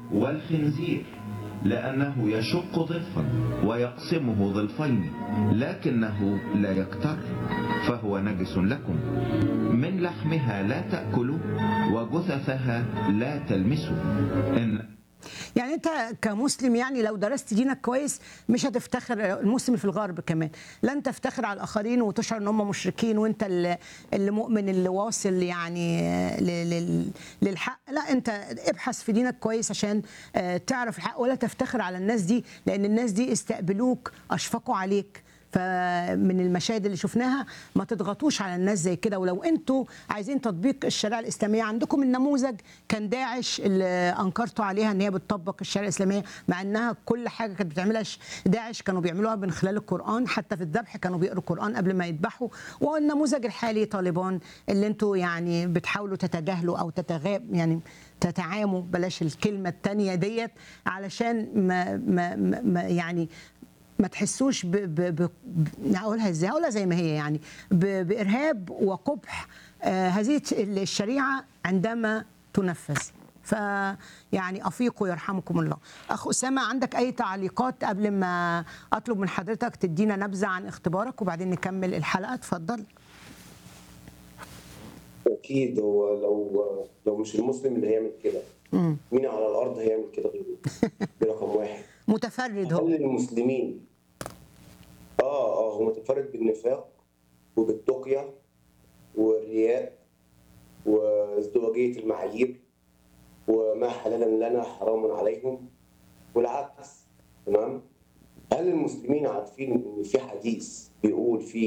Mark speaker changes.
Speaker 1: والخنزير لأنه يشق ضلفا ويقسمه ضلفين لكنه لا يكتر فهو نجس لكم من لحمها لا تأكلوا وجثثها لا تلمسوا إن
Speaker 2: يعني انت كمسلم يعني لو درست دينك كويس مش هتفتخر المسلم في الغرب كمان لن تفتخر على الاخرين وتشعر ان هم مشركين وانت اللي اللي مؤمن اللي واصل يعني ل- لل- للحق لا انت ابحث في دينك كويس عشان آه، تعرف الحق ولا تفتخر على الناس دي لان الناس دي استقبلوك اشفقوا عليك فمن المشاهد اللي شفناها ما تضغطوش على الناس زي كده ولو انتوا عايزين تطبيق الشريعه الاسلاميه عندكم النموذج كان داعش اللي انكرتوا عليها ان هي بتطبق الشريعه الاسلاميه مع انها كل حاجه كانت بتعملها ش- داعش كانوا بيعملوها من خلال القران حتى في الذبح كانوا بيقروا القران قبل ما يذبحوا والنموذج الحالي طالبان اللي انتوا يعني بتحاولوا تتجاهلوا او تتغاب يعني تتعاموا بلاش الكلمه الثانيه ديت علشان ما, ما, ما ما- يعني ما تحسوش ب... ب... ب... ب- اقولها ازاي اقولها زي ما هي يعني ب... بارهاب وقبح آه هذه الشريعه عندما تنفذ ف يعني افيقوا يرحمكم الله اخ اسامه عندك اي تعليقات قبل ما اطلب من حضرتك تدينا نبذه عن اختبارك وبعدين نكمل الحلقه اتفضل
Speaker 3: اكيد هو لو لو مش المسلم اللي هيعمل كده مين على الارض هيعمل كده غيره دي رقم واحد
Speaker 2: متفرد هو
Speaker 3: هل المسلمين اه اه هو متفرد بالنفاق وبالتقية والرياء وازدواجية المعايير وما حلالا لنا حرام عليهم والعكس تمام هل المسلمين عارفين ان في حديث بيقول فيه